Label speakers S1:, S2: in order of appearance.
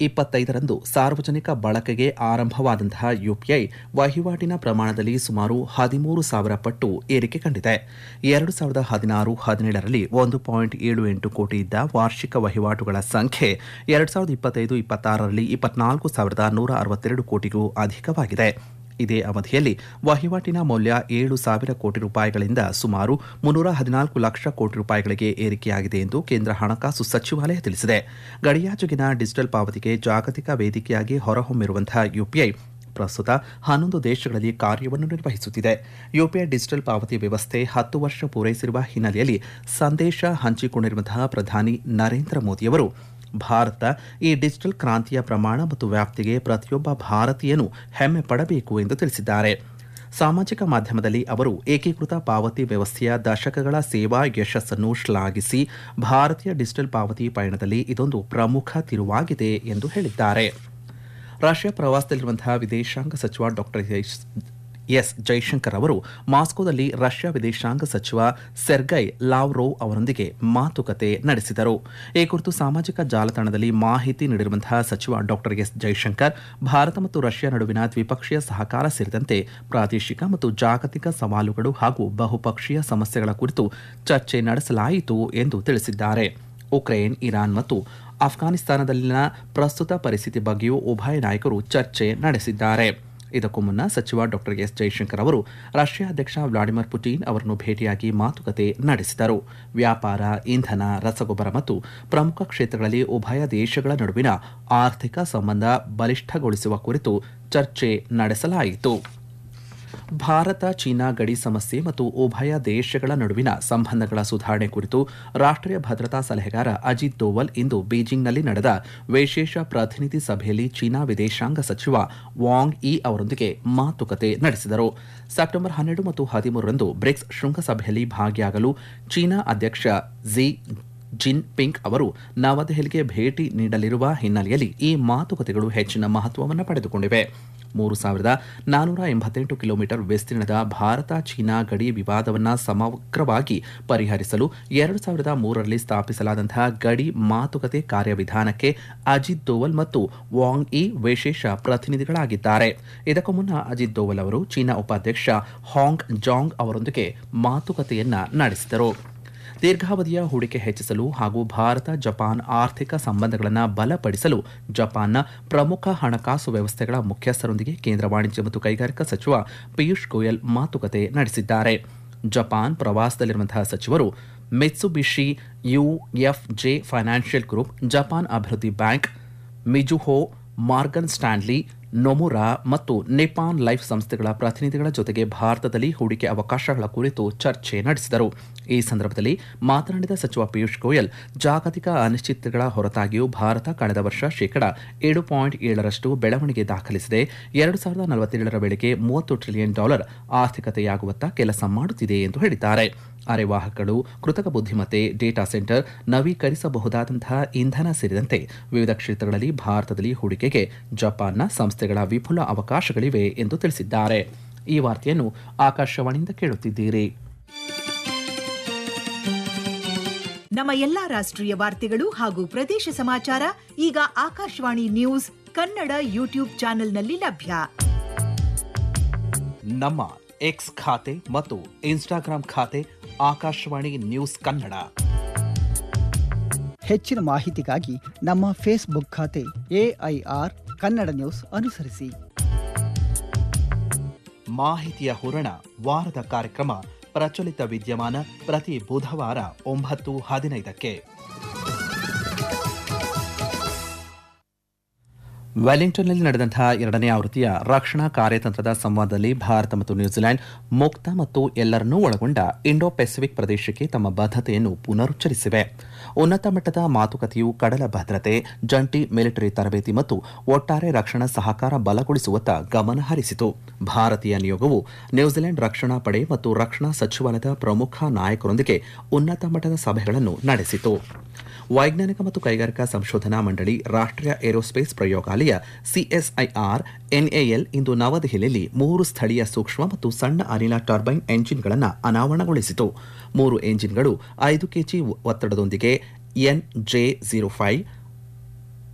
S1: ಇಪ್ಪತ್ತೈದರಂದು ಸಾರ್ವಜನಿಕ ಬಳಕೆಗೆ ಆರಂಭವಾದಂತಹ ಯುಪಿಐ ವಹಿವಾಟಿನ ಪ್ರಮಾಣದಲ್ಲಿ ಸುಮಾರು ಹದಿಮೂರು ಸಾವಿರ ಪಟ್ಟು ಏರಿಕೆ ಕಂಡಿದೆ ಎರಡು ಸಾವಿರದ ಹದಿನಾರು ಹದಿನೇಳರಲ್ಲಿ ಒಂದು ಪಾಯಿಂಟ್ ಏಳು ಎಂಟು ಕೋಟಿ ಇದ್ದ ವಾರ್ಷಿಕ ವಹಿವಾಟುಗಳ ಸಂಖ್ಯೆ ಎರಡು ಸಾವಿರದ ಇಪ್ಪತ್ತೈದು ಇಪ್ಪತ್ತಾರರಲ್ಲಿ ಇಪ್ಪತ್ನಾಲ್ಕು ಸಾವಿರದ ನೂರ ಅರವತ್ತೆರಡು ಕೋಟಿಗೂ ಅಧಿಕವಾಗಿದೆ ಇದೇ ಅವಧಿಯಲ್ಲಿ ವಹಿವಾಟಿನ ಮೌಲ್ಯ ಏಳು ಸಾವಿರ ಕೋಟಿ ರೂಪಾಯಿಗಳಿಂದ ಸುಮಾರು ಮುನ್ನೂರ ಹದಿನಾಲ್ಕು ಲಕ್ಷ ಕೋಟಿ ರೂಪಾಯಿಗಳಿಗೆ ಏರಿಕೆಯಾಗಿದೆ ಎಂದು ಕೇಂದ್ರ ಹಣಕಾಸು ಸಚಿವಾಲಯ ತಿಳಿಸಿದೆ ಗಡಿಯಾಚೆಗಿನ ಡಿಜಿಟಲ್ ಪಾವತಿಗೆ ಜಾಗತಿಕ ವೇದಿಕೆಯಾಗಿ ಹೊರಹೊಮ್ಮಿರುವಂತಹ ಯುಪಿಐ ಪ್ರಸ್ತುತ ಹನ್ನೊಂದು ದೇಶಗಳಲ್ಲಿ ಕಾರ್ಯವನ್ನು ನಿರ್ವಹಿಸುತ್ತಿದೆ ಯುಪಿಐ ಡಿಜಿಟಲ್ ಪಾವತಿ ವ್ಯವಸ್ಥೆ ಹತ್ತು ವರ್ಷ ಪೂರೈಸಿರುವ ಹಿನ್ನೆಲೆಯಲ್ಲಿ ಸಂದೇಶ ಹಂಚಿಕೊಂಡಿರುವಂತಹ ಪ್ರಧಾನಿ ನರೇಂದ್ರ ಮೋದಿಯವರು ಭಾರತ ಈ ಡಿಜಿಟಲ್ ಕ್ರಾಂತಿಯ ಪ್ರಮಾಣ ಮತ್ತು ವ್ಯಾಪ್ತಿಗೆ ಪ್ರತಿಯೊಬ್ಬ ಭಾರತೀಯನೂ ಹೆಮ್ಮೆ ಪಡಬೇಕು ಎಂದು ತಿಳಿಸಿದ್ದಾರೆ ಸಾಮಾಜಿಕ ಮಾಧ್ಯಮದಲ್ಲಿ ಅವರು ಏಕೀಕೃತ ಪಾವತಿ ವ್ಯವಸ್ಥೆಯ ದಶಕಗಳ ಸೇವಾ ಯಶಸ್ಸನ್ನು ಶ್ಲಾಘಿಸಿ ಭಾರತೀಯ ಡಿಜಿಟಲ್ ಪಾವತಿ ಪಯಣದಲ್ಲಿ ಇದೊಂದು ಪ್ರಮುಖ ತಿರುವಾಗಿದೆ ಎಂದು ಹೇಳಿದ್ದಾರೆ ರಷ್ಯಾ ಪ್ರವಾಸದಲ್ಲಿರುವಂತಹ ವಿದೇಶಾಂಗ ಸಚಿವ ಡಾಕ್ಟರ್ ಎಸ್ ಜೈಶಂಕರ್ ಅವರು ಮಾಸ್ಕೋದಲ್ಲಿ ರಷ್ಯಾ ವಿದೇಶಾಂಗ ಸಚಿವ ಸೆರ್ಗೈ ಲಾವ್ರೋವ್ ಅವರೊಂದಿಗೆ ಮಾತುಕತೆ ನಡೆಸಿದರು ಈ ಕುರಿತು ಸಾಮಾಜಿಕ ಜಾಲತಾಣದಲ್ಲಿ ಮಾಹಿತಿ ನೀಡಿರುವಂತಹ ಸಚಿವ ಡಾಕ್ಟರ್ ಎಸ್ ಜೈಶಂಕರ್ ಭಾರತ ಮತ್ತು ರಷ್ಯಾ ನಡುವಿನ ದ್ವಿಪಕ್ಷೀಯ ಸಹಕಾರ ಸೇರಿದಂತೆ ಪ್ರಾದೇಶಿಕ ಮತ್ತು ಜಾಗತಿಕ ಸವಾಲುಗಳು ಹಾಗೂ ಬಹುಪಕ್ಷೀಯ ಸಮಸ್ಯೆಗಳ ಕುರಿತು ಚರ್ಚೆ ನಡೆಸಲಾಯಿತು ಎಂದು ತಿಳಿಸಿದ್ದಾರೆ ಉಕ್ರೇನ್ ಇರಾನ್ ಮತ್ತು ಅಫ್ಘಾನಿಸ್ತಾನದಲ್ಲಿನ ಪ್ರಸ್ತುತ ಪರಿಸ್ಥಿತಿ ಬಗ್ಗೆಯೂ ಉಭಯ ನಾಯಕರು ಚರ್ಚೆ ನಡೆಸಿದ್ದಾರೆ ಇದಕ್ಕೂ ಮುನ್ನ ಸಚಿವ ಡಾಕ್ಟರ್ ಎಸ್ ಜೈಶಂಕರ್ ಅವರು ರಷ್ಯಾ ಅಧ್ಯಕ್ಷ ವ್ಲಾಡಿಮಿರ್ ಪುಟಿನ್ ಅವರನ್ನು ಭೇಟಿಯಾಗಿ ಮಾತುಕತೆ ನಡೆಸಿದರು ವ್ಯಾಪಾರ ಇಂಧನ ರಸಗೊಬ್ಬರ ಮತ್ತು ಪ್ರಮುಖ ಕ್ಷೇತ್ರಗಳಲ್ಲಿ ಉಭಯ ದೇಶಗಳ ನಡುವಿನ ಆರ್ಥಿಕ ಸಂಬಂಧ ಬಲಿಷ್ಠಗೊಳಿಸುವ ಕುರಿತು ಚರ್ಚೆ ನಡೆಸಲಾಯಿತು ಭಾರತ ಚೀನಾ ಗಡಿ ಸಮಸ್ಯೆ ಮತ್ತು ಉಭಯ ದೇಶಗಳ ನಡುವಿನ ಸಂಬಂಧಗಳ ಸುಧಾರಣೆ ಕುರಿತು ರಾಷ್ಟ್ರೀಯ ಭದ್ರತಾ ಸಲಹೆಗಾರ ಅಜಿತ್ ದೋವಲ್ ಇಂದು ಬೀಜಿಂಗ್ನಲ್ಲಿ ನಡೆದ ವಿಶೇಷ ಪ್ರತಿನಿಧಿ ಸಭೆಯಲ್ಲಿ ಚೀನಾ ವಿದೇಶಾಂಗ ಸಚಿವ ವಾಂಗ್ ಇ ಅವರೊಂದಿಗೆ ಮಾತುಕತೆ ನಡೆಸಿದರು ಸೆಪ್ಟೆಂಬರ್ ಹನ್ನೆರಡು ಮತ್ತು ಹದಿಮೂರರಂದು ಬ್ರಿಕ್ಸ್ ಶೃಂಗಸಭೆಯಲ್ಲಿ ಭಾಗಿಯಾಗಲು ಚೀನಾ ಅಧ್ಯಕ್ಷ ಝಿ ಜಿನ್ ಪಿಂಗ್ ಅವರು ನವದೆಹಲಿಗೆ ಭೇಟಿ ನೀಡಲಿರುವ ಹಿನ್ನೆಲೆಯಲ್ಲಿ ಈ ಮಾತುಕತೆಗಳು ಹೆಚ್ಚಿನ ಮಹತ್ವವನ್ನು ಪಡೆದುಕೊಂಡಿವೆ ಮೂರು ಸಾವಿರದ ನಾನೂರ ಎಂಬತ್ತೆಂಟು ಕಿಲೋಮೀಟರ್ ವಿಸ್ತೀರ್ಣದ ಭಾರತ ಚೀನಾ ಗಡಿ ವಿವಾದವನ್ನು ಸಮಗ್ರವಾಗಿ ಪರಿಹರಿಸಲು ಎರಡು ಸಾವಿರದ ಮೂರರಲ್ಲಿ ಸ್ಥಾಪಿಸಲಾದಂತಹ ಗಡಿ ಮಾತುಕತೆ ಕಾರ್ಯವಿಧಾನಕ್ಕೆ ಅಜಿತ್ ದೋವಲ್ ಮತ್ತು ವಾಂಗ್ ಇ ವಿಶೇಷ ಪ್ರತಿನಿಧಿಗಳಾಗಿದ್ದಾರೆ ಇದಕ್ಕೂ ಮುನ್ನ ಅಜಿತ್ ದೋವಲ್ ಅವರು ಚೀನಾ ಉಪಾಧ್ಯಕ್ಷ ಹಾಂಗ್ ಜಾಂಗ್ ಅವರೊಂದಿಗೆ ಮಾತುಕತೆಯನ್ನ ನಡೆಸಿದರು ದೀರ್ಘಾವಧಿಯ ಹೂಡಿಕೆ ಹೆಚ್ಚಿಸಲು ಹಾಗೂ ಭಾರತ ಜಪಾನ್ ಆರ್ಥಿಕ ಸಂಬಂಧಗಳನ್ನು ಬಲಪಡಿಸಲು ಜಪಾನ್ನ ಪ್ರಮುಖ ಹಣಕಾಸು ವ್ಯವಸ್ಥೆಗಳ ಮುಖ್ಯಸ್ಥರೊಂದಿಗೆ ಕೇಂದ್ರ ವಾಣಿಜ್ಯ ಮತ್ತು ಕೈಗಾರಿಕಾ ಸಚಿವ ಪಿಯೂಷ್ ಗೋಯಲ್ ಮಾತುಕತೆ ನಡೆಸಿದ್ದಾರೆ ಜಪಾನ್ ಪ್ರವಾಸದಲ್ಲಿರುವಂತಹ ಸಚಿವರು Mitsubishi UFJ financial group Japan ಅಭಿವೃದ್ಧಿ bank Mizuho Morgan Stanley Nomura ಮತ್ತು ನಿಪಾನ್ ಲೈಫ್ ಸಂಸ್ಥೆಗಳ ಪ್ರತಿನಿಧಿಗಳ ಜೊತೆಗೆ ಭಾರತದಲ್ಲಿ ಹೂಡಿಕೆ ಅವಕಾಶಗಳ ಕುರಿತು ಚರ್ಚೆ ನಡೆಸಿದರು ಈ ಸಂದರ್ಭದಲ್ಲಿ ಮಾತನಾಡಿದ ಸಚಿವ ಪಿಯೂಷ್ ಗೋಯಲ್ ಜಾಗತಿಕ ಅನಿಶ್ಚಿತತೆಗಳ ಹೊರತಾಗಿಯೂ ಭಾರತ ಕಳೆದ ವರ್ಷ ಶೇಕಡ ಏಳು ಪಾಯಿಂಟ್ ಏಳರಷ್ಟು ಬೆಳವಣಿಗೆ ದಾಖಲಿಸಿದೆ ಎರಡು ಸಾವಿರದ ನಲವತ್ತೇಳರ ವೇಳೆಗೆ ಮೂವತ್ತು ಟ್ರಿಲಿಯನ್ ಡಾಲರ್ ಆರ್ಥಿಕತೆಯಾಗುವತ್ತ ಕೆಲಸ ಮಾಡುತ್ತಿದೆ ಎಂದು ಹೇಳಿದ್ದಾರೆ ಅರೆವಾಹಕಗಳು ಕೃತಕ ಬುದ್ಧಿಮತ್ತೆ ಡೇಟಾ ಸೆಂಟರ್ ನವೀಕರಿಸಬಹುದಾದಂತಹ ಇಂಧನ ಸೇರಿದಂತೆ ವಿವಿಧ ಕ್ಷೇತ್ರಗಳಲ್ಲಿ ಭಾರತದಲ್ಲಿ ಹೂಡಿಕೆಗೆ ಜಪಾನ್ನ ಸಂಸ್ಥೆಗಳ ವಿಪುಲ ಅವಕಾಶಗಳಿವೆ ಎಂದು ತಿಳಿಸಿದ್ದಾರೆ ಈ ವಾರ್ತೆಯನ್ನು ಆಕಾಶವಾಣಿಯಿಂದ ಕೇಳುತ್ತಿದ್ದೀರಿ
S2: ನಮ್ಮ ಎಲ್ಲಾ ರಾಷ್ಟ್ರೀಯ ವಾರ್ತೆಗಳು ಹಾಗೂ ಪ್ರದೇಶ ಸಮಾಚಾರ ಈಗ ಆಕಾಶವಾಣಿ ನ್ಯೂಸ್ ಕನ್ನಡ ಯೂಟ್ಯೂಬ್ ಚಾನೆಲ್ನಲ್ಲಿ ಲಭ್ಯ
S1: ನಮ್ಮ ಎಕ್ಸ್ ಖಾತೆ ಮತ್ತು ಇನ್ಸ್ಟಾಗ್ರಾಂ ಖಾತೆ ಆಕಾಶವಾಣಿ ನ್ಯೂಸ್ ಕನ್ನಡ
S3: ಹೆಚ್ಚಿನ ಮಾಹಿತಿಗಾಗಿ ನಮ್ಮ ಫೇಸ್ಬುಕ್ ಖಾತೆ ಎಐಆರ್ ಕನ್ನಡ ನ್ಯೂಸ್ ಅನುಸರಿಸಿ
S1: ಮಾಹಿತಿಯ ಹೂರಣ ವಾರದ ಕಾರ್ಯಕ್ರಮ ಪ್ರಚಲಿತ ವಿದ್ಯಮಾನ ಪ್ರತಿ ಬುಧವಾರ ಒಂಬತ್ತು ಹದಿನೈದಕ್ಕೆ ವೆಲ್ಲಿಂಗ್ಟನ್ನಲ್ಲಿ ನಡೆದಂತಹ ಎರಡನೇ ಆವೃತ್ತಿಯ ರಕ್ಷಣಾ ಕಾರ್ಯತಂತ್ರದ ಸಂವಾದದಲ್ಲಿ ಭಾರತ ಮತ್ತು ನ್ಯೂಜಿಲೆಂಡ್ ಮುಕ್ತ ಮತ್ತು ಎಲ್ಲರನ್ನೂ ಒಳಗೊಂಡ ಇಂಡೋ ಪೆಸಿಫಿಕ್ ಪ್ರದೇಶಕ್ಕೆ ತಮ್ಮ ಬದ್ಧತೆಯನ್ನು ಪುನರುಚ್ಚರಿಸಿವೆ ಉನ್ನತ ಮಟ್ಟದ ಮಾತುಕತೆಯು ಕಡಲ ಭದ್ರತೆ ಜಂಟಿ ಮಿಲಿಟರಿ ತರಬೇತಿ ಮತ್ತು ಒಟ್ಟಾರೆ ರಕ್ಷಣಾ ಸಹಕಾರ ಬಲಗೊಳಿಸುವತ್ತ ಗಮನ ಹರಿಸಿತು ಭಾರತೀಯ ನಿಯೋಗವು ನ್ಯೂಜಿಲೆಂಡ್ ರಕ್ಷಣಾ ಪಡೆ ಮತ್ತು ರಕ್ಷಣಾ ಸಚಿವಾಲಯದ ಪ್ರಮುಖ ನಾಯಕರೊಂದಿಗೆ ಉನ್ನತ ಮಟ್ಟದ ಸಭೆಗಳನ್ನು ನಡೆಸಿತು ವೈಜ್ಞಾನಿಕ ಮತ್ತು ಕೈಗಾರಿಕಾ ಸಂಶೋಧನಾ ಮಂಡಳಿ ರಾಷ್ಟ್ರೀಯ ಏರೋಸ್ಪೇಸ್ ಪ್ರಯೋಗಾಲಯ ಸಿಎಸ್ಐಆರ್ ಎನ್ಎಎಲ್ ಇಂದು ನವದೆಹಲಿಯಲ್ಲಿ ಮೂರು ಸ್ಥಳೀಯ ಸೂಕ್ಷ್ಮ ಮತ್ತು ಸಣ್ಣ ಅನಿಲ ಟರ್ಬೈನ್ ಎಂಜಿನ್ಗಳನ್ನು ಅನಾವರಣಗೊಳಿಸಿತು ಮೂರು ಎಂಜಿನ್ಗಳು ಐದು ಕೆಜಿ ಒತ್ತಡದೊಂದಿಗೆ ಎನ್ ಜೆ ಜೀರೋ ಫೈವ್